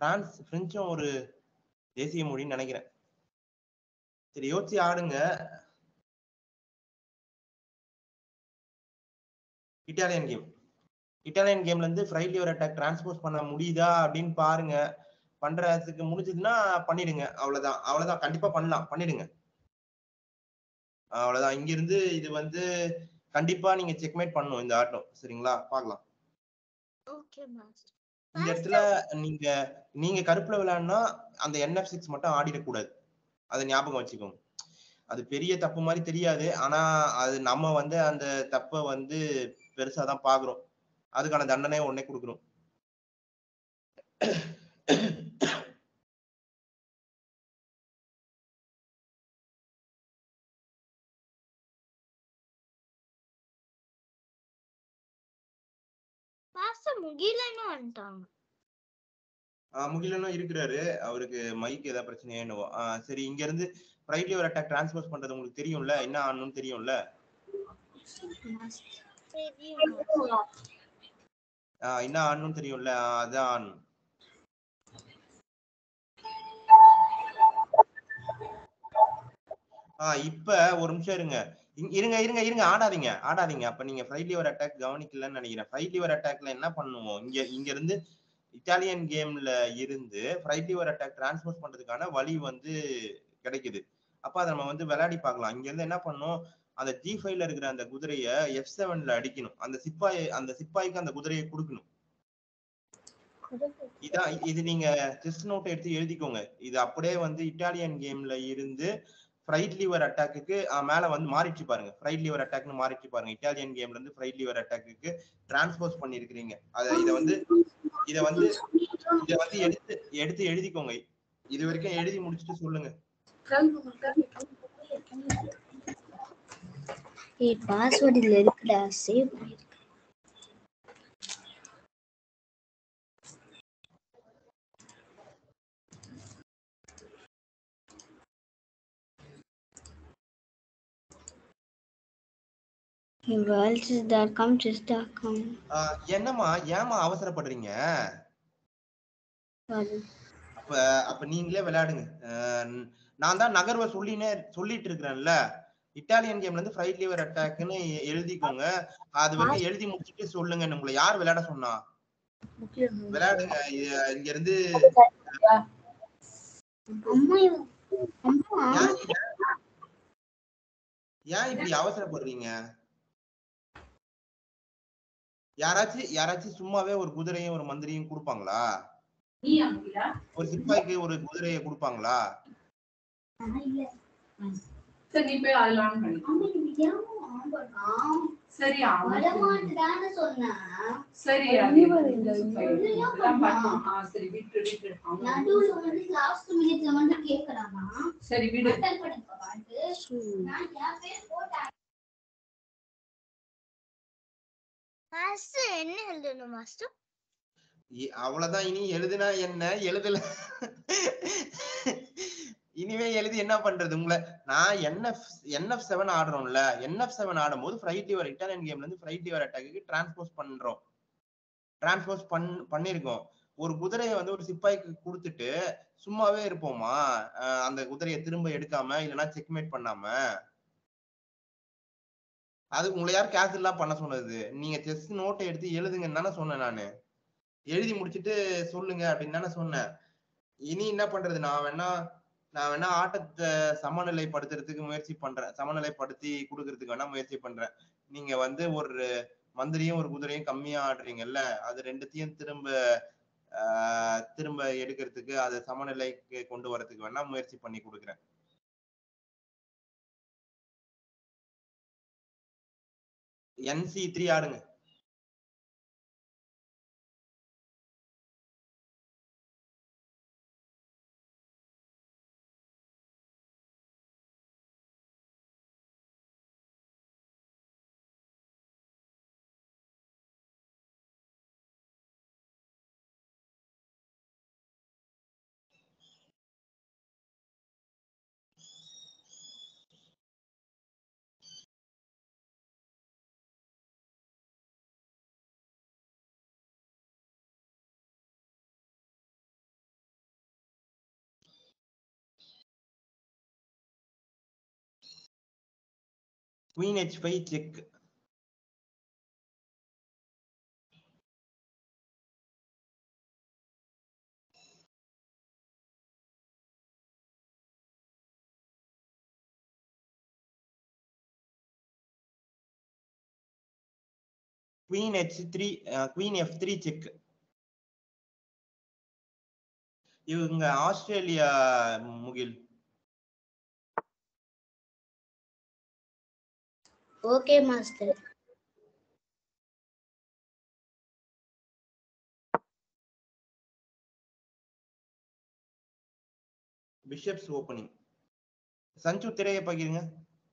France பிரெஞ்சும் ஒரு தேசிய மொழின்னு நினைக்கிறேன் சரி யோசிச்சு ஆடுங்க இட்டாலியன் கேம் இட்டாலியன் கேம்ல இருந்து ஃப்ரைட் லிவர் அட்டாக் டிரான்ஸ்போஸ் பண்ண முடியுதா அப்படின்னு பாருங்க பண்றதுக்கு முடிஞ்சதுன்னா பண்ணிடுங்க அவ்வளவுதான் அவ்வளவுதான் கண்டிப்பா பண்ணலாம் பண்ணிடுங்க அவ்வளவுதான் இங்க இருந்து இது வந்து கண்டிப்பா நீங்க செக்மேட் பண்ணணும் இந்த ஆட்டம் சரிங்களா பார்க்கலாம் ஓகே மாஸ்டர் இந்த இடத்துல நீங்க நீங்க கருப்புல விளையாடினா அந்த என்எஃப் சிக்ஸ் மட்டும் ஆடிடக்கூடாது அதை ஞாபகம் வச்சுக்கோங்க அது பெரிய தப்பு மாதிரி தெரியாது ஆனா அது நம்ம வந்து அந்த தப்பை வந்து பெருசா தான் பாக்குறோம் அதுக்கான தண்டனையை உடனே கொடுக்குறோம் மாஸ்டர் முகிலன்னு வந்துட்டாங்க ஆஹ் முகிலனும் இருக்கிறாரு அவருக்கு மைக் ஏதாவது பிரச்சனையா என்னவோ ஆஹ் சரி இங்க இருந்து ஃப்ரைட் லிவர் அட்டாக் டிரான்ஸ்போஸ் பண்றது உங்களுக்கு தெரியும்ல என்ன ஆகணும்னு தெரியும்ல தெரியும் ஆஹ் என்ன ஆடணும்னு தெரியும்ல ஆஹ் அதான் ஆடணும் ஆஹ் இப்ப ஒரு நிமிஷம் இருங்க இங்க- இருங்க இருங்க இருங்க ஆடாதீங்க ஆடாதீங்க அப்ப நீங்க ஃப்ரைட் லிவர் அட்டாக் கவனிக்கலன்னு நினைக்கிறேன் ஃப்ரைட் லிவர் அட்டாக்ல என்ன பண்ணுவோம் இங்க இங்க இருந்து இட்டாலியன் கேம்ல இருந்து ஃப்ரைட் லிவர் அட்டாக் டிரான்ஸ்போஸ் பண்றதுக்கான வழி வந்து கிடைக்குது அப்ப அதை நம்ம வந்து விளையாடி பார்க்கலாம் இங்க இருந்து என்ன பண்ணும் அந்த ஜி ஃபைவ்ல இருக்கிற அந்த குதிரைய எஃப் செவன்ல அடிக்கணும் அந்த சிப்பாய் அந்த சிப்பாய்க்கு அந்த குதிரையை கொடுக்கணும் இதான் இது நீங்க செஸ் நோட் எடுத்து எழுதிக்கோங்க இது அப்படியே வந்து இட்டாலியன் கேம்ல இருந்து ஃப்ரைட் லிவர் அட்டாக்குக்கு மேல வந்து மாறிச்சு பாருங்க ஃப்ரைட் லிவர் அட்டாக்னு மாறிச்சு பாருங்க இட்டாலியன் கேம்ல இருந்து ஃப்ரைட் லிவர் அட்டாக்குக்கு டிரான்ஸ்போஸ் பண்ணிருக்கிறீங்க அத இத வந்து இத வந்து இத வந்து எடுத்து எடுத்து எழுதிக்கோங்க இது வரைக்கும் எழுதி முடிச்சுட்டு சொல்லுங்க ஏய் பாஸ்வேர்ட் இதுல இருக்குடா சேவ் பண்ணிருக்க worlds.com chess.com ஆஹ் என்னம்மா ஏமா அவசரப்படுறீங்க அப்ப அப்ப நீங்களே விளையாடுங்க அஹ் நான் தான் நகர்வை சொல்லினே சொல்லிட்டு இருக்கிறேன்ல இட்டாலியன் கேம்ல இருந்து ஃப்ரைட் லிவர் அட்டாக்னு எழுதிக்கோங்க அது வரைக்கும் எழுதி முடிச்சுட்டு சொல்லுங்க உங்களை யார் விளையாட சொன்னா விளையாடுங்க இ- இங்க இருந்து அம்மா இவ- அம்மா ஏன் ஏன் இப்படி அவசரப்படுறீங்க யாராச்சும் யாராச்சும் சும்மாவே ஒரு குதிரையும் ஒரு மந்திரியும் கொடுப்பாங்களா ஒரு சிப்பாய்க்கு ஒரு குதிரையை கொடுப்பாங்களா நான் இல்ல சரி நீ போய் அதுல ஆன் பண்ணி அம்மா இது ஏன் ஆன் பண்ணாம் சரி அவன் வரமாட்டுதான்னு சொன்னேன் சரி அது இதெல்லாம் பண்ணுவான். ஆ, சரி விட்டு விட்டு அவன் நடுவுல வந்து லாஸ்ட் மினிட்ல வந்து கேக்குறானா சரி விடு அட்டன் பண்ணிக்க பாட்டு நான் என் பேர் போட்டேன் மாஸ்டர் என்ன எழுதணும் மாஸ்டர் இ- அவ்வளவுதான் இனி எழுதுனா என்ன எழுதல இனிமே எழுதி என்ன பண்றது உங்களை நான் என்எஃப் என்எஃப் செவன் ஆடுறோம்ல என்எஃப் செவன் ஆடும்போது ஃப்ரைட் லிவர் இட்டாலியன் கேம்ல இருந்து ஃப்ரைட் லிவர் அட்டாக்கு டிரான்ஸ்போஸ் பண்றோம் டிரான்ஸ்போஸ் பண் பண்ணிருக்கோம் ஒரு குதிரையை வந்து ஒரு சிப்பாய்க்கு கொடுத்துட்டு சும்மாவே இருப்போமா அஹ் அந்த குதிரையை திரும்ப எடுக்காம இல்லைன்னா செக்மேட் பண்ணாம அது உங்களை யார் கேன்சல்லாம் பண்ண சொன்னது நீங்க செஸ் நோட்டை எடுத்து எழுதுங்கன்னு தானே சொன்னேன் நானு எழுதி முடிச்சிட்டு சொல்லுங்க அப்படின்னு தானே சொன்னேன் இனி என்ன பண்றது நான் வேணா நான் வேணா ஆட்டத்தை சமநிலைப்படுத்துறதுக்கு முயற்சி பண்றேன் சமநிலைப்படுத்தி கொடுக்கறதுக்கு வேணா முயற்சி பண்றேன் நீங்க வந்து ஒரு மந்திரியும் ஒரு குதிரையும் கம்மியா ஆடுறீங்கல்ல அது ரெண்டுத்தையும் திரும்ப ஆஹ் திரும்ப எடுக்கிறதுக்கு அதை சமநிலைக்கு கொண்டு வரதுக்கு வேணா முயற்சி பண்ணி கொடுக்குறேன் என்சி த்ரீ ஆடுங்க queen H five check queen H three queen F three check இவங்க Australia Mukil okay master bishops opening Sanju திரையை பகிருங்க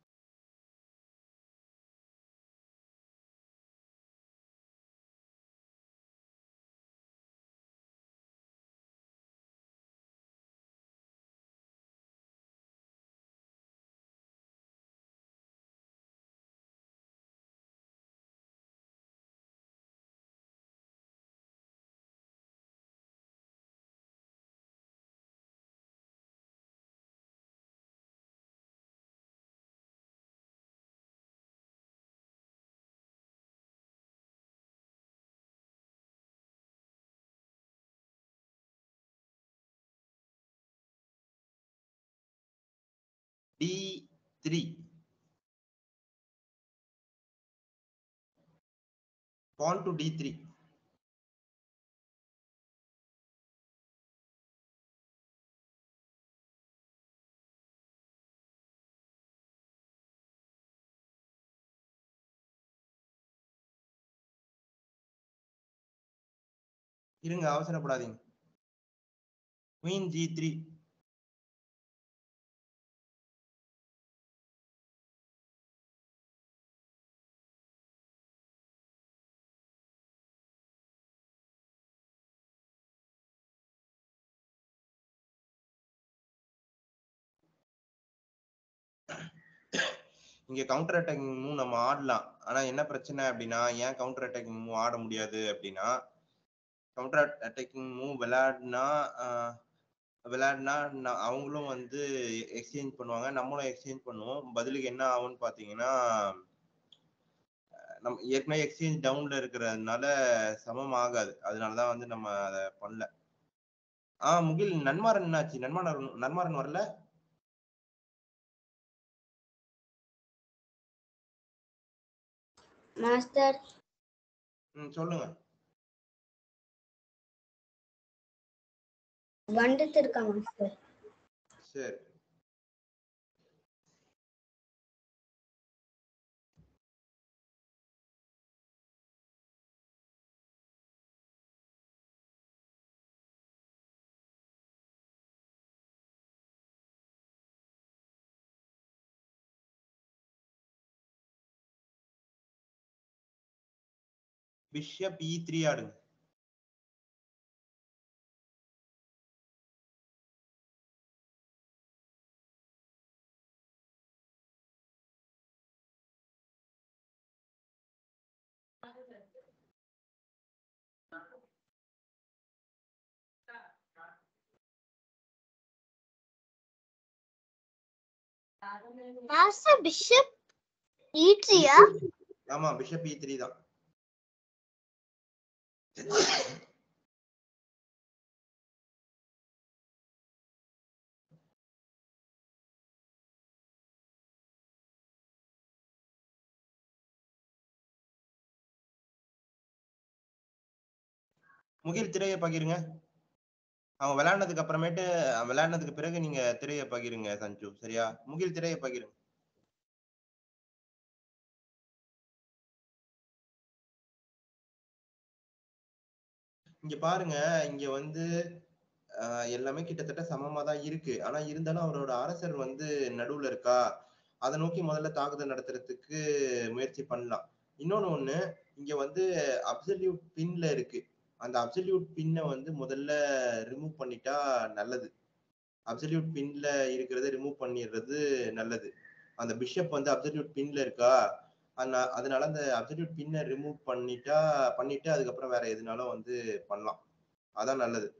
D three pawn to D three இருங்க அவசரப்படாதீங்க குயின் ஜி த்ரீ இங்க கவுண்டர் அட்டாக்கிங் மூவ் நம்ம ஆடலாம் ஆனா என்ன பிரச்சனை அப்படின்னா ஏன் கவுண்டர் அட்டாக்கிங் மூவ் ஆட முடியாது அப்படின்னா கவுண்டர் அட்டாக்கிங் மூவ் விளையாடினா விளையாடினா ந- அவங்களும் வந்து எக்ஸ்சேஞ்ச் பண்ணுவாங்க நம்மளும் எக்ஸ்சேஞ்ச் பண்ணுவோம் பதிலுக்கு என்ன ஆகும்னு பாத்தீங்கன்னா அஹ் நம்ம ஏற்கனவே எக்ஸ்சேஞ்ச் டவுன்ல இருக்கிறதுனால சமம் ஆகாது அதனாலதான் வந்து நம்ம அதை பண்ணல ஆ முகில் நன்மாரன் என்னாச்சு நன்மாரன் நன்மாரன் வரல மாஸ்டர் ம் சொல்லுங்க வந்துட்டு இருக்கா மாஸ்டர் சரி பிஷப் இ த்ரீ ஆடுங்க மாஸ்டர் பிஷப் ஈட்ரியா ஆமா பிஷப் இ த்ரீ தான் முகில் திரையை பகிருங்க அவங்க விளையாடினதுக்கு அப்புறமேட்டு விளையாடினதுக்கு பிறகு நீங்க திரையை பகிருங்க சஞ்சு சரியா முகில் திரையை பகிருங்க இங்க பாருங்க இங்க வந்து ஆஹ் எல்லாமே கிட்டத்தட்ட சமமா தான் இருக்கு ஆனா இருந்தாலும் அவரோட அரசர் வந்து நடுவுல இருக்கா அதை நோக்கி முதல்ல தாக்குதல் நடத்துறதுக்கு முயற்சி பண்ணலாம் இன்னொன்னு ஒண்ணு இங்க வந்து அப்சல்யூட் பின்ல இருக்கு அந்த அப்சல்யூட் பின்னை வந்து முதல்ல ரிமூவ் பண்ணிட்டா நல்லது அப்சல்யூட் பின்ல இருக்கிறத ரிமூவ் பண்ணிடுறது நல்லது அந்த பிஷப் வந்து அப்சல்யூட் பின்ல இருக்கா அதனா- அதனால அந்த அப்சல்யூட் பின்னை ரிமூவ் பண்ணிட்டா பண்ணிட்டு அதுக்கப்புறம் வேற எதுனாலும் வந்து பண்ணலாம் அதான் நல்லது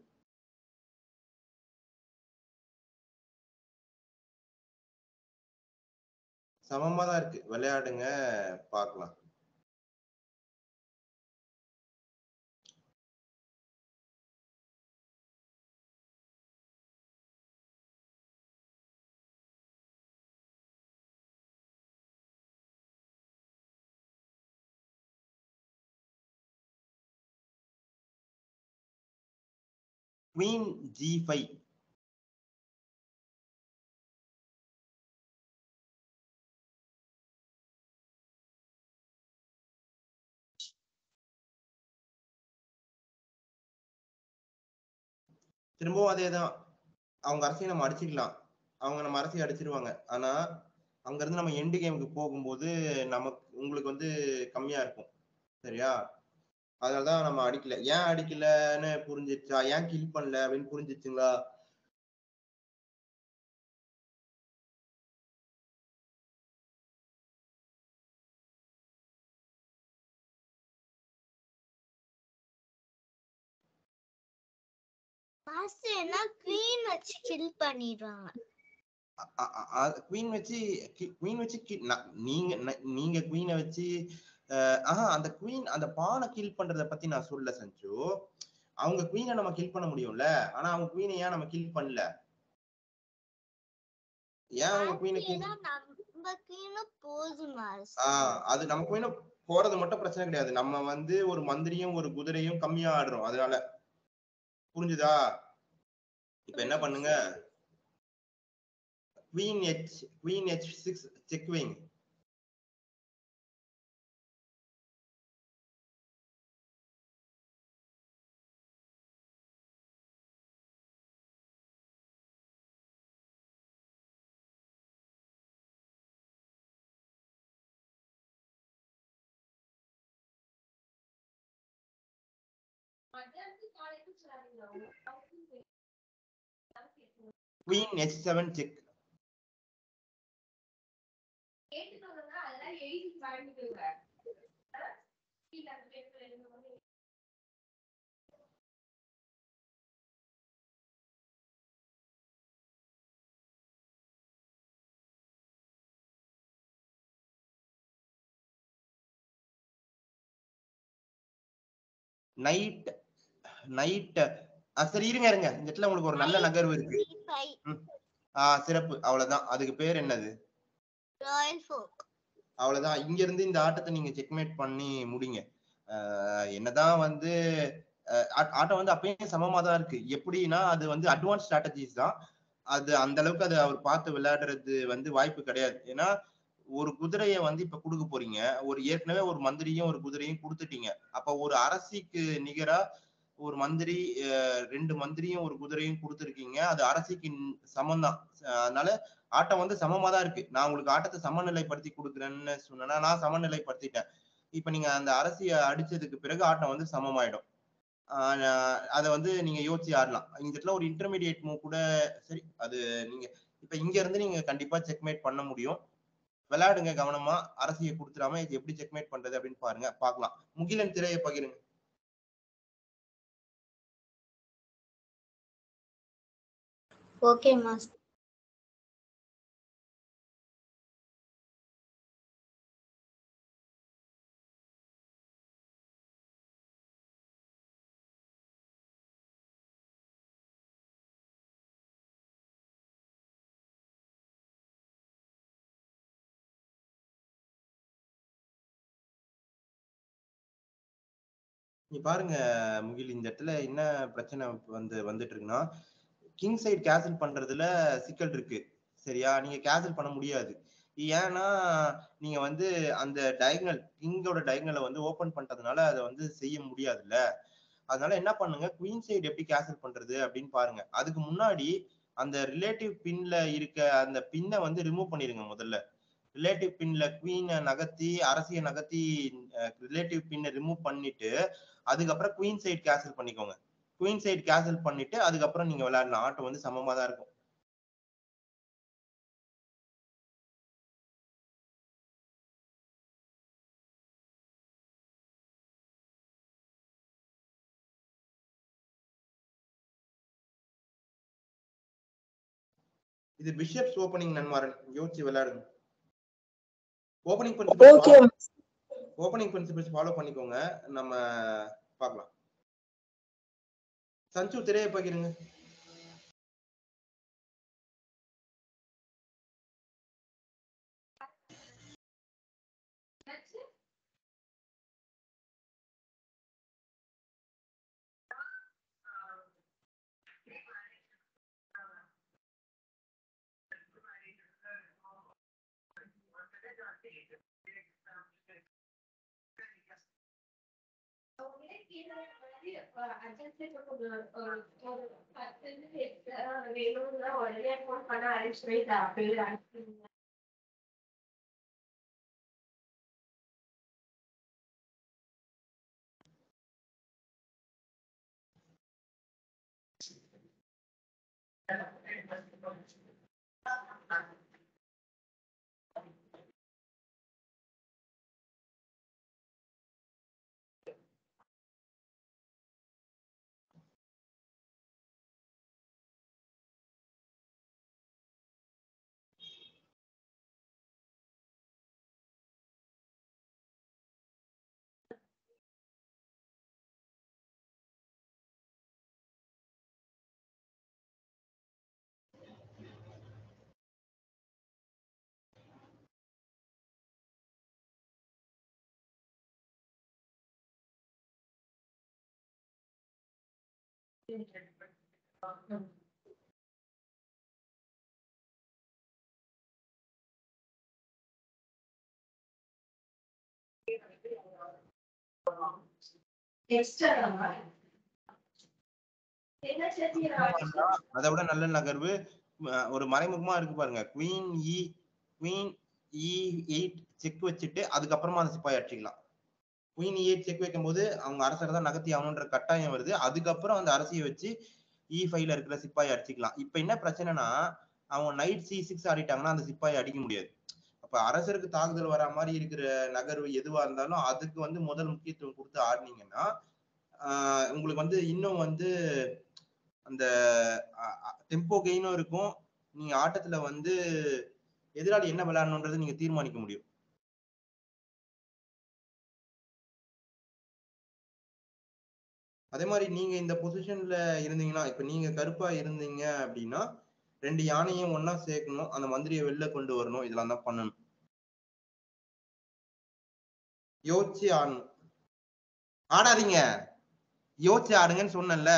சமமா தான் இருக்கு விளையாடுங்க பார்க்கலாம் குவீன் ஜி ஃபைவ் திரும்பவும் அதேதான் அவங்க அரசியை நம்ம அடிச்சுக்கலாம் அவங்க நம்ம அரசியை அடிச்சிருவாங்க ஆனா அங்க இருந்து நம்ம எண்டு கேமுக்கு போகும்போது நமக்கு உங்களுக்கு வந்து கம்மியா இருக்கும் சரியா அதனாலதான் நம்ம அடிக்கல ஏன் அடிக்கலன்னு புரிஞ்சிச்சா ஏன் கில் பண்ணல அப்படின்னு புரிஞ்சிச்சுங்களா மாஸ்டர் என்ன குவீன் வச்சு கில் பண்ணிடுவாங்க குவீன் வச்சு குவீன் வச்சு ki- நா- நீங்க ந- நீங்க குவீனை வச்சு அஹ், ஆஹா அந்த குவீன் அந்த பானை கில் பண்றத பத்தி நான் சொல்ல சஞ்சு அவங்க குவீனை நம்ம கில் பண்ண முடியும்ல ஆனா அவங்க குவீனை ஏன் நம்ம கில் பண்ணல ஏன் அவங்க குவீனை கில் ஏன்னா நம்ம குவீனும் போதும் மாஸ்டர் ஆஹ் அது நம்ம குவீனை போறது மட்டும் பிரச்சனை கிடையாது நம்ம வந்து ஒரு மந்திரியும் ஒரு குதிரையும் கம்மியா ஆடுறோம் அதனால புரிஞ்சுதா இப்ப என்ன பண்ணுங்க queen H queen H six check வைங்க queen H seven check knight knight சரி இருங்க இருங்க இந்த இடத்துல உங்களுக்கு ஒரு நல்ல நகர்வு இருக்கு ஆஹ் சிறப்பு அவ்வளவுதான் அதுக்கு பேர் என்னது ராயல் ஃபோக் அவ்வளவுதான் இங்க இருந்து இந்த ஆட்டத்தை நீங்க செக்மேட் பண்ணி முடிங்க ஆஹ் என்னதான் வந்து ஆஹ் ஆ- ஆட்டம் வந்து அப்பயும் சமமா தான் இருக்கு எப்படின்னா அது வந்து அட்வான்ஸ் ஸ்ட்ராட்டஜிஸ் தான் அது அந்த அளவுக்கு அது அவர் பார்த்து விளையாடுறது வந்து வாய்ப்பு கிடையாது ஏன்னா ஒரு குதிரையை வந்து இப்ப கொடுக்க போறீங்க ஒரு ஏற்கனவே ஒரு மந்திரியும் ஒரு குதிரையும் கொடுத்துட்டீங்க அப்ப ஒரு அரசிக்கு நிகரா ஒரு மந்திரி ஆஹ் ரெண்டு மந்திரியும் ஒரு குதிரையும் கொடுத்துருக்கீங்க அது அரசிக்கு சமம் தான் அதனால ஆட்டம் வந்து சமமா தான் இருக்கு நான் உங்களுக்கு ஆட்டத்தை சமநிலைப்படுத்தி கொடுக்குறேன்னு சொன்னேன்னா நான் சமநிலைப்படுத்திட்டேன் இப்ப நீங்க அந்த அரசிய அடிச்சதுக்கு பிறகு ஆட்டம் வந்து சமமாயிடும் ஆஹ் அதை வந்து நீங்க யோசிச்சு ஆடலாம் இந்த இடத்துல ஒரு இன்டர்மீடியேட் மூவ் கூட சரி அது நீங்க இப்ப இங்க இருந்து நீங்க கண்டிப்பா செக்மேட் பண்ண முடியும் விளையாடுங்க கவனமா அரசியை கொடுத்துடாம இது எப்படி செக்மேட் பண்றது அப்படின்னு பாருங்க பார்க்கலாம் முகிலன் திரையை பகிருங்க ஓகே மாஸ்டர் நீ பாருங்க முகில் இந்த இடத்துல என்ன பிரச்சனை வந்து வந்துட்டு இருக்குன்னா கிங் சைடு கேன்சல் பண்றதுல சிக்கல் இருக்கு சரியா நீங்க கேன்சல் பண்ண முடியாது ஏன்னா நீங்க வந்து அந்த டயகனல் கிங்கோட டயகனலை வந்து ஓபன் பண்றதுனால அதை வந்து செய்ய முடியாதுல்ல அதனால என்ன பண்ணுங்க குவீன் சைடு எப்படி கேன்சல் பண்றது அப்படின்னு பாருங்க அதுக்கு முன்னாடி அந்த ரிலேட்டிவ் பின்ல இருக்க அந்த பின்னை வந்து ரிமூவ் பண்ணிருங்க முதல்ல ரிலேட்டிவ் பின்ல குவீனை நகர்த்தி அரசியை நகர்த்தி ரிலேட்டிவ் பின்னை ரிமூவ் பண்ணிட்டு அதுக்கப்புறம் குவீன் சைடு கேன்சல் பண்ணிக்கோங்க குவீன் சைடு கேன்சல் பண்ணிட்டு அதுக்கப்புறம் நீங்க விளையாடலாம் ஆட்டம் வந்து சமமா தான் இருக்கும் இது பிஷப்ஸ் ஓப்பனிங் நன்மாரன் யோசிச்சு விளையாடுங்க opening okay principles opening principles follow பண்ணிக்கோங்க நம்ம பார்க்கலாம் சஞ்சு திரையை பகிருங்க உடனே போன் பண்ண அரேஞ்ச் பண்ணி தரேன் என்ன சரி அதை விட நல்ல நகர்வு அஹ், ஒரு மறைமுகமா இருக்கு பாருங்க queen E queen E eight check வச்சுட்டு அதுக்கப்புறமா அந்த சிப்பாய் அடிச்சுக்கலாம் குவீன் இ எயிட் செக் வைக்கும்போது அவங்க அரசரை தான் நகர்த்தி ஆகணுன்ற கட்டாயம் வருது அதுக்கப்புறம் அந்த அரசியை வச்சு இ ஃபைவ்ல இருக்கிற சிப்பாயை அடிச்சுக்கலாம் இப்ப என்ன பிரச்சனைனா அவங்க நைட் சி சிக்ஸ் ஆடிட்டாங்கன்னா அந்த சிப்பாயை அடிக்க முடியாது அப்ப அரசருக்கு தாக்குதல் வர மாதிரி இருக்கிற நகர்வு எதுவா இருந்தாலும் அதுக்கு வந்து முதல் முக்கியத்துவம் கொடுத்து ஆடினீங்கன்னா ஆஹ் உங்களுக்கு வந்து இன்னும் வந்து அந்த டெம்போ கெயினும் இருக்கும் நீங்க ஆட்டத்துல வந்து எதிராளி என்ன விளையாடணுன்றது நீங்க தீர்மானிக்க முடியும் அதே மாதிரி நீங்க இந்த பொசிஷன்ல இருந்தீங்கன்னா இப்ப நீங்க கருப்பா இருந்தீங்க அப்படின்னா ரெண்டு யானையும் ஒண்ணா சேர்க்கணும் அந்த மந்திரியை வெளில கொண்டு வரணும் இதெல்லாம் தான் பண்ணணும் யோசிச்சு ஆடணும் ஆடாதீங்க யோசிச்சு ஆடுங்கன்னு சொன்னேன்ல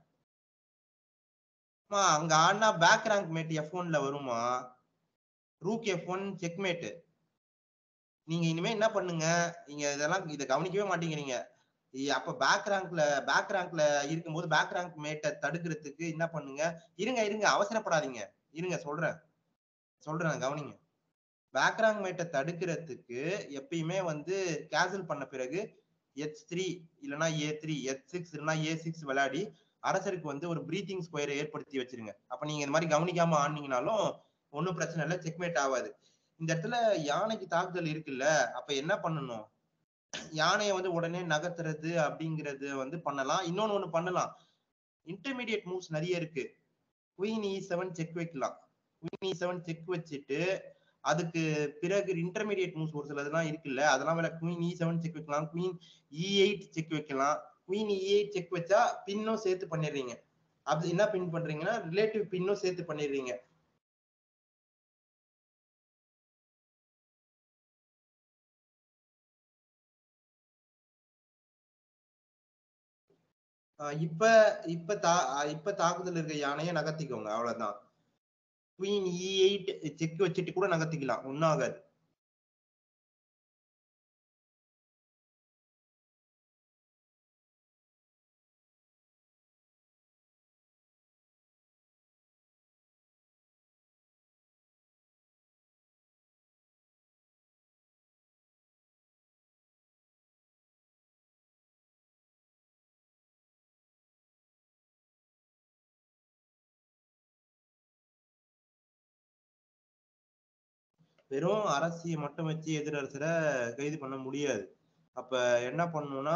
அம்மா அங்க ஆடினா பேக் ரேங்க் மேட் எஃப் ஒன்ல வருமா rook F one check mate நீங்க இனிமே என்ன பண்ணுங்க நீங்க இதெல்லாம் இதை கவனிக்கவே மாட்டேங்கிறீங்க இ- அப்ப பேக் ரேங்க்ல பேக் ரேங்க்ல இருக்கும்போது பேக் ரேங்க் மேட்டை தடுக்கிறதுக்கு என்ன பண்ணுங்க இருங்க இருங்க அவசரப்படாதீங்க இருங்க சொல்றேன் சொல்றேன் கவனிங்க பேக் ரேங்க் மேட்டை தடுக்கிறதுக்கு எப்பயுமே வந்து கேன்சல் பண்ண பிறகு எச் த்ரீ இல்லைன்னா ஏ த்ரீ எச் சிக்ஸ் இல்லைன்னா ஏ சிக்ஸ் விளையாடி அரசருக்கு வந்து ஒரு பிரீத்திங் ஸ்கொயரை ஏற்படுத்தி வச்சிருங்க அப்ப நீங்க இந்த மாதிரி கவனிக்காம ஆடினீங்கனாலும் ஒன்றும் பிரச்சனை இல்லை செக்மேட் ஆகாது இந்த இடத்துல யானைக்கு தாக்குதல் இருக்குல்ல அப்ப என்ன பண்ணணும் யானையை வந்து உடனே நகர்த்துறது அப்படிங்கறது வந்து பண்ணலாம் இன்னொன்னு ஒண்ணு பண்ணலாம் இன்டர்மீடியட் மூவ்ஸ் நிறைய இருக்கு குயின் இ செவன் செக் வைக்கலாம் குயின் இ செவன் செக் வச்சுட்டு அதுக்கு பிறகு இன்டர்மீடியட் மூவ்ஸ் ஒரு சிலதெல்லாம் இருக்குல்ல அதெல்லாம் வேற குயின் இ செவன் செக் வைக்கலாம் குயின் இ எயிட் செக் வைக்கலாம் குயின் இ எயிட் செக் வச்சா பின்னும் சேர்த்து பண்ணிடுறீங்க அது என்ன பின் பண்றீங்கன்னா ரிலேட்டிவ் பின்னும் சேர்த்து பண்ணிடுறீங்க ஆஹ் இப்ப இப்ப தா ஆஹ் இப்ப தாக்குதல் இருக்க யானையை நகர்த்திக்கோங்க அவ்வளவுதான் குயின் இ எயிட் செக் வச்சுட்டு கூட நகர்த்திக்கலாம் ஒன்னும் ஆகாது வெறும் அரசியை மட்டும் வச்சு எதிரரசரை கைது பண்ண முடியாது அப்ப என்ன பண்ணணும்னா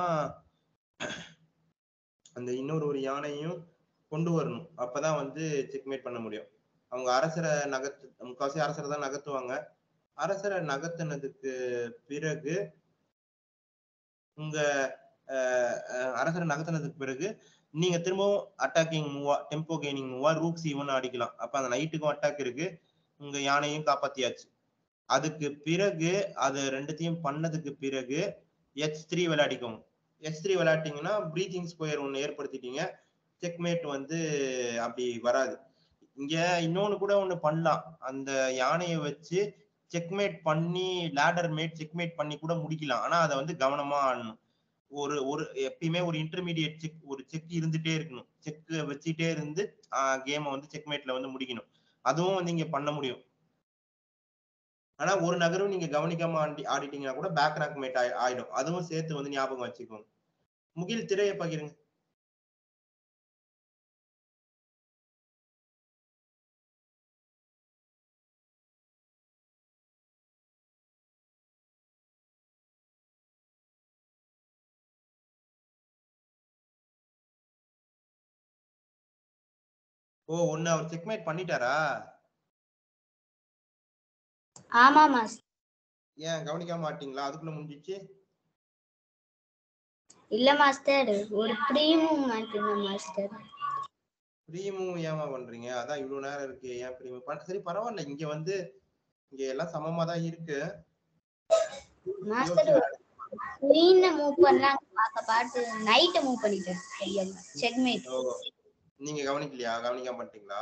அந்த இன்னொரு ஒரு யானையும் கொண்டு வரணும் அப்பதான் வந்து செக்மேட் பண்ண முடியும் அவங்க அரசரை நகர்த்து முக்காவாசி அரசரை தான் நகர்த்துவாங்க அரசரை நகர்த்தினதுக்கு பிறகு உங்க அஹ், அஹ், அரசரை நகர்த்தினதுக்கு பிறகு நீங்க திரும்பவும் அட்டாக்கிங் மூவா டெம்போ கெய்னிங் மூவா ரூக் சீவன் அடிக்கலாம் அப்ப அந்த நைட்டுக்கும் அட்டாக் இருக்கு உங்க யானையும் காப்பாத்தியாச்சு அதுக்கு பிறகு அது ரெண்டுத்தையும் பண்ணதுக்கு பிறகு எச் த்ரீ விளையாடிக்கோங்க எச் த்ரீ விளையாட்டிங்கன்னா ப்ரீத்திங் ஸ்கொயர் ஒன்று ஏற்படுத்திட்டீங்க செக்மேட் வந்து அப்படி வராது இங்க இன்னொன்னு கூட ஒண்ணு பண்ணலாம் அந்த யானையை வச்சு செக்மேட் பண்ணி லேடர் மேட் செக்மேட் பண்ணி கூட முடிக்கலாம் ஆனா அதை வந்து கவனமா ஆடணும் ஒரு ஒரு எப்பயுமே ஒரு இன்டர்மீடியட் செக் ஒரு செக் இருந்துட்டே இருக்கணும் செக் வச்சுட்டே இருந்து கேமை வந்து செக்மேட்ல வந்து முடிக்கணும் அதுவும் வந்து இங்க பண்ண முடியும் ஆனா ஒரு நகரும் நீங்க கவனிக்காம ஆடி ஆடிட்டீங்கன்னா கூட பேக் ராக் மேட் ஆயிடும் அதுவும் சேர்த்து வந்து ஞாபகம் வச்சுக்கோங்க முகில் திரையை பகிருங்க ஓ ஒன்னு அவர் செக்மேட் பண்ணிட்டாரா ஆமா மாஸ்டர் ஏன் கவனிக்காம மாட்டீங்களா அதுக்குள்ள முடிஞ்சிச்சு இல்ல மாஸ்டர் ஒரு ப்ரீமும் மாட்டேங்க மாஸ்டர் ப்ரீமும் ஏமா பண்றீங்க அதான் இவ்வளவு நேரம் இருக்கு ஏன் ப்ரீமும் சரி பரவாயில்ல இங்க வந்து இங்க எல்லாம் சமமா தான் இருக்கு மாஸ்டர் குவீனை மூவ் பண்ணலாம் பார்க்க பார்த்து நைட்டை மூவ் பண்ணிட்டேன் தெரியாம செக்மேட் ஓ நீங்க கவனிக்கலையா கவனிக்காம பண்ணிட்டீங்களா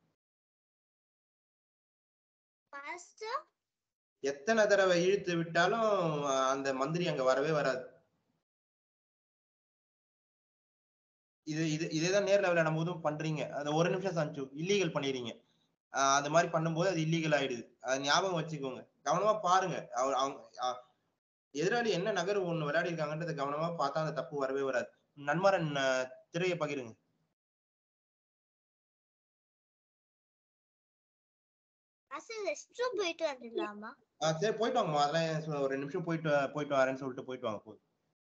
மாஸ்டர் எத்தனை தடவை இழுத்து விட்டாலும் அஹ், அந்த மந்திரி அங்க வரவே வராது இது இது இதேதான் நேர்ல விளையாடும் போதும் பண்றீங்க அந்த ஒரு நிமிஷம் சஞ்சு இல்லீகல் பண்ணிடுறீங்க ஆஹ் அது மாதிரி பண்ணும்போது அது இல்லீகல் ஆயிடுது அது ஞாபகம் வச்சுக்கோங்க கவனமா பாருங்க அவர் அவங்க அஹ், எதிராளி என்ன நகர் ஒண்ணு விளையாடி இருக்காங்கன்றத கவனமா பார்த்தா அந்த தப்பு வரவே வராது நன்மாரன் அஹ், திரையை பகிருங்க மாஸ்டர் ரெஸ்ட் ரூம் போயிட்டு வந்துடலாமா ஆஹ் சரி போயிட்டு வாங்கம்மா அதெல்லாம் ஏன் சொ- ஒரு ரெண்டு நிமிஷம் போயிட்டு வா- போயிட்டு வரேன்னு சொல்லிட்டு போயிட்டு வாங்க போதும்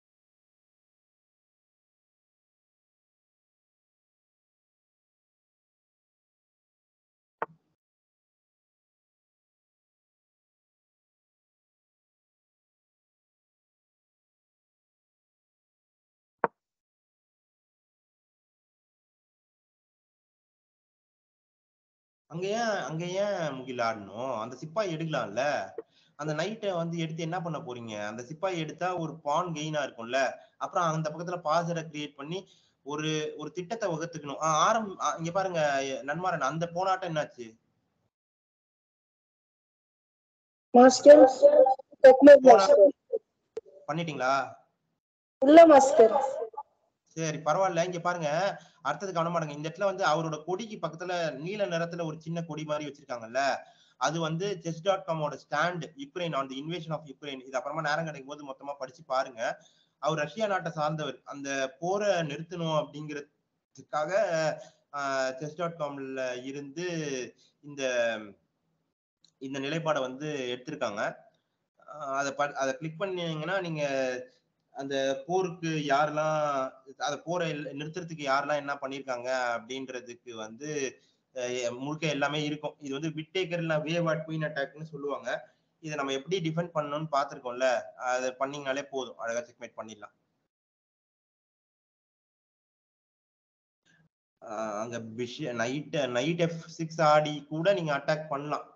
அங்க ஏன் அங்க ஏன் முகில் ஆடணும் அந்த சிப்பாய் எடுக்கலாம்ல அந்த நைட்டை வந்து எடுத்து என்ன பண்ண போறீங்க அந்த சிப்பாய் எடுத்தா ஒரு பான் கெயினா இருக்கும்ல அப்புறம் அந்த பக்கத்துல பாசரை கிரியேட் பண்ணி ஒரு ஒரு திட்டத்தை வகுத்துக்கணும் ஆஹ் ஆரம் ஆஹ் இங்க பாருங்க நன்மாரன் அந்த போனாட்டம் என்னாச்சு மாஸ்டர் செக்மேட் மாஸ்டர் பண்ணிட்டீங்களா இல்ல மாஸ்டர் சரி பரவாயில்ல இங்க பாருங்க அடுத்தது கவனமா இருங்க இந்த இடத்துல வந்து அவரோட கொடிக்கு பக்கத்துல நீல நிறத்துல ஒரு சின்ன கொடி மாதிரி வச்சிருக்காங்கல்ல அது வந்து செஸ் டாட் காமோட stand Ukraine on the invasion of Ukraine இது அப்புறமா நேரம் கிடைக்கும் போது மொத்தமா படிச்சு பாருங்க அவர் ரஷ்யா நாட்டை சார்ந்தவர் அந்த போரை நிறுத்தணும் அப்படிங்கிறதுக்காக செஸ் டாட் காம்ல இருந்து இந்த இந்த நிலைப்பாடை வந்து எடுத்திருக்காங்க ஆஹ் அதை ப- அதை கிளிக் பண்ணீங்கன்னா நீங்க அந்த போருக்கு யாரெல்லாம் அந்த போரை நிறுத்துறதுக்கு யாரெல்லாம் என்ன பண்ணியிருக்காங்க அப்படின்றதுக்கு வந்து அஹ் முழுக்க எல்லாமே இருக்கும் இது வந்து விட்டேக்கர் இல்ல வேவாட் குயின் அட்டாக்னு சொல்லுவாங்க இதை நம்ம எப்படி டிஃபெண்ட் பண்ணணும்னு பார்த்திருக்கோம்ல அதை பண்ணீங்கனாலே போதும் அழகா செக்மேட் பண்ணிடலாம் ஆஹ் அங்க பிஷ் நைட் நைட் எஃப் சிக்ஸ் ஆடி கூட நீங்க அட்டாக் பண்ணலாம்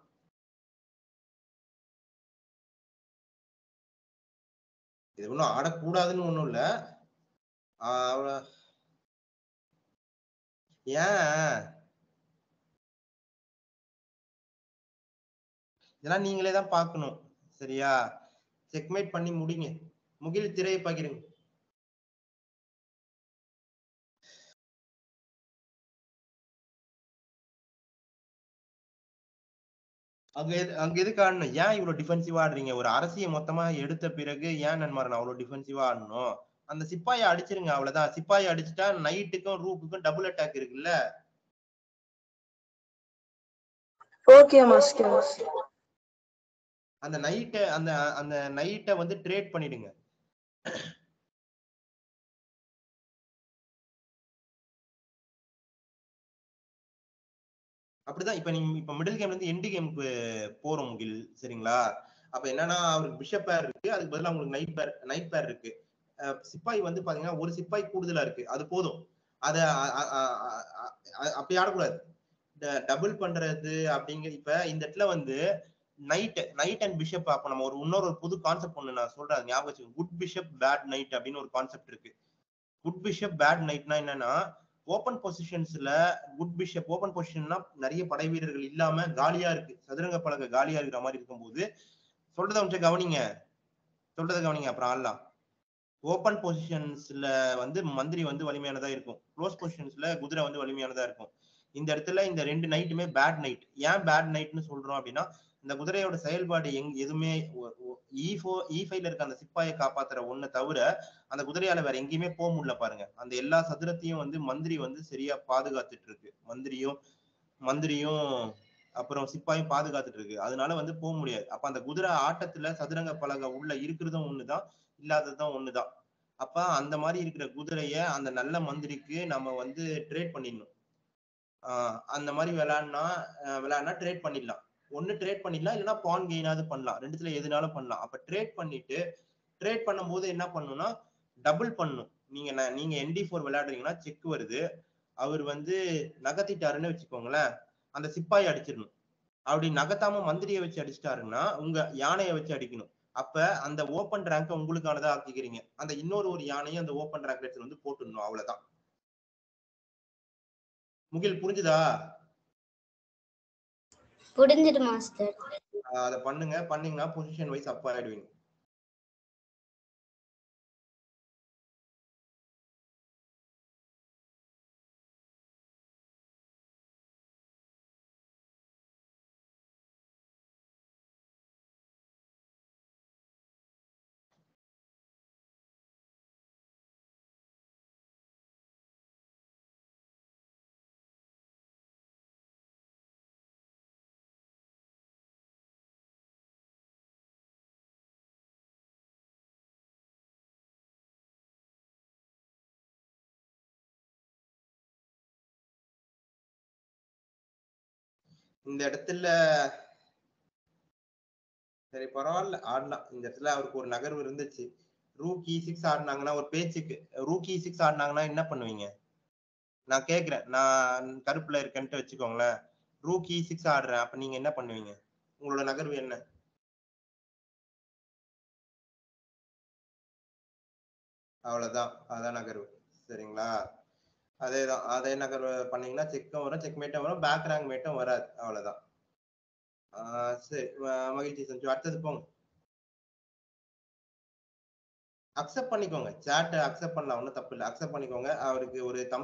இது ஒன்றும் ஆடக்கூடாதுன்னு ஒன்றும் இல்லை ஏன் இதெல்லாம் நீங்களே தான் பார்க்கணும் சரியா செக்மேட் பண்ணி முடிங்க முகில் திரையை பகிருங்க அங்க எது- அங்க எதுக்கு ஆடணும் ஏன் இவ்வளவு டிஃபென்சிவா ஆடுறீங்க ஒரு அரசியை மொத்தமா எடுத்த பிறகு ஏன் நன்மாரன் அவ்வளவு டிஃபென்சிவா ஆடணும் அந்த சிப்பாயை அடிச்சிருங்க அவ்வளவுதான் சிப்பாயை அடிச்சுட்டா நைட்டுக்கும் ரூக்குக்கும் டபுள் அட்டாக் இருக்குல்ல ஓகே மாஸ்டர் அந்த நைட்டை அந்த அந்த நைட்டை வந்து ட்ரேட் பண்ணிடுங்க அப்படிதான் இப்ப நீங்க இப்ப மிடில் கேம்ல இருந்து எண்டு கேமுக்கு போறோம் முகில் சரிங்களா அப்ப என்னன்னா அவருக்கு பிஷப் பேர் இருக்கு அதுக்கு பதிலா உங்களுக்கு நைட் பேர் நைட் பேர் இருக்கு அஹ் சிப்பாய் வந்து பாத்தீங்கன்னா ஒரு சிப்பாய் கூடுதலா இருக்கு அது போதும் அத அ- அ- அ- அ- அ- அப்படி ஆடக்கூடாது டபுள் பண்றது அப்படிங்கிற இப்ப இந்த இடத்துல வந்து நைட் நைட் அண்ட் பிஷப் அப்ப நம்ம ஒரு இன்னொரு ஒரு புது கான்செப்ட் ஒண்ணு நான் சொல்றேன் அது ஞாபகம் வச்சுக்கோங்க குட் பிஷப் பேட் நைட் அப்படின்னு ஒரு கான்செப்ட் இருக்கு குட் பிஷப் பேட் நைட்னா என்னன்னா ஓப்பன் பொசிஷன்ஸ்ல குட் பிஷப் ஓப்பன் பொசிஷன்னா நிறைய படை வீரர்கள் இல்லாம காலியா இருக்கு சதுரங்க பலகை காலியா இருக்கிற மாதிரி இருக்கும்போது சொல்றத கொஞ்சம் கவனிங்க சொல்றத கவனிங்க அப்புறம் ஆடலாம் ஓப்பன் பொசிஷன்ஸ்ல வந்து மந்திரி வந்து வலிமையானதா இருக்கும் க்ளோஸ் பொசிஷன்ஸ்ல குதிரை வந்து வலிமையானதா இருக்கும் இந்த இடத்துல இந்த ரெண்டு நைட்டுமே பேட் நைட் ஏன் பேட் நைட்னு சொல்றோம் அப்படின்னா இந்த குதிரையோட செயல்பாடு எங் எதுவுமே இ ஃபோ இ ஃபைவ்ல இருக்க அந்த சிப்பாயை காப்பாத்துற ஒண்ணு தவிர அந்த குதிரையால வேற எங்கேயுமே போக முடியல பாருங்க அந்த எல்லா சதுரத்தையும் வந்து மந்திரி வந்து சரியா பாதுகாத்துட்டு இருக்கு மந்திரியும் மந்திரியும் அப்புறம் சிப்பாயும் பாதுகாத்துட்டு இருக்கு அதனால வந்து போக முடியாது அப்ப அந்த குதிரை ஆட்டத்துல சதுரங்க பலகை உள்ள இருக்கிறதும் ஒண்ணுதான் இல்லாததும் ஒண்ணுதான் அப்ப அந்த மாதிரி இருக்கிற குதிரைய அந்த நல்ல மந்திரிக்கு நம்ம வந்து ட்ரேட் பண்ணிடணும் ஆஹ் அந்த மாதிரி விளையாடினா விளையாடினா ட்ரேட் பண்ணிடலாம் ஒண்ணு ட்ரேட் பண்ணிடலாம் இல்லைன்னா பான் கெயினாவது பண்ணலாம் ரெண்டுத்துல எதுனாலும் பண்ணலாம் அப்ப ட்ரேட் பண்ணிட்டு ட்ரேட் பண்ணும்போது என்ன பண்ணணும்னா டபுள் பண்ணும் நீங்க ந- நீங்க என்டி ஃபோர் விளையாடுறீங்கன்னா செக் வருது அவர் வந்து நகர்த்திட்டாருன்னு வச்சுக்கோங்களேன் அந்த சிப்பாயை அடிச்சிடணும் அப்படி நகர்த்தாம மந்திரியை வச்சு அடிச்சிட்டாருன்னா உங்க யானையை வச்சு அடிக்கணும் அப்ப அந்த ஓப்பன் ரேங்கை உங்களுக்கானதா ஆக்கிக்கிறீங்க அந்த இன்னொரு ஒரு யானையை அந்த ஓப்பன் ரேங்க் எடுத்து வந்து போட்டுடணும் அவ்வளவுதான் முகில் புரிஞ்சுதா புரிஞ்சுது மாஸ்டர் ஆஹ் அதை பண்ணுங்க பண்ணீங்கன்னா பொசிஷன் வைஸ் அப் ஆயிடுவீங்க இந்த இடத்துல சரி பரவாயில்ல ஆடலாம் இந்த இடத்துல அவருக்கு ஒரு நகர்வு இருந்துச்சு ரூக்கி சிக்ஸ் ஆடினாங்கன்னா ஒரு பேச்சுக்கு ரூக்கி சிக்ஸ் ஆடினாங்கன்னா என்ன பண்ணுவீங்க நான் கேக்குறேன் நான் கருப்புல இருக்கேன்ட்டு வச்சுக்கோங்களேன் ரூக்கி சிக்ஸ் ஆடுறேன் அப்ப நீங்க என்ன பண்ணுவீங்க உங்களோட நகர்வு என்ன அவ்வளவுதான் அதான் நகர்வு சரிங்களா அதேதான் அதே நகர்வு பண்ணீங்கன்னா செக்கும் வரும் செக் மேட்டும் வரும் பேக் ரேங்க் மேட்டும் வராது அவ்வளவுதான் ஆஹ் சரி ம- மகிழ்ச்சி சஞ்சு அடுத்தது போங்க அக்செப்ட் பண்ணிக்கோங்க சேட்டை அக்செப்ட் பண்ணலாம் ஒன்றும் தப்பு இல்லை அக்செப்ட் பண்ணிக்கோங்க அவருக்கு ஒரு தம்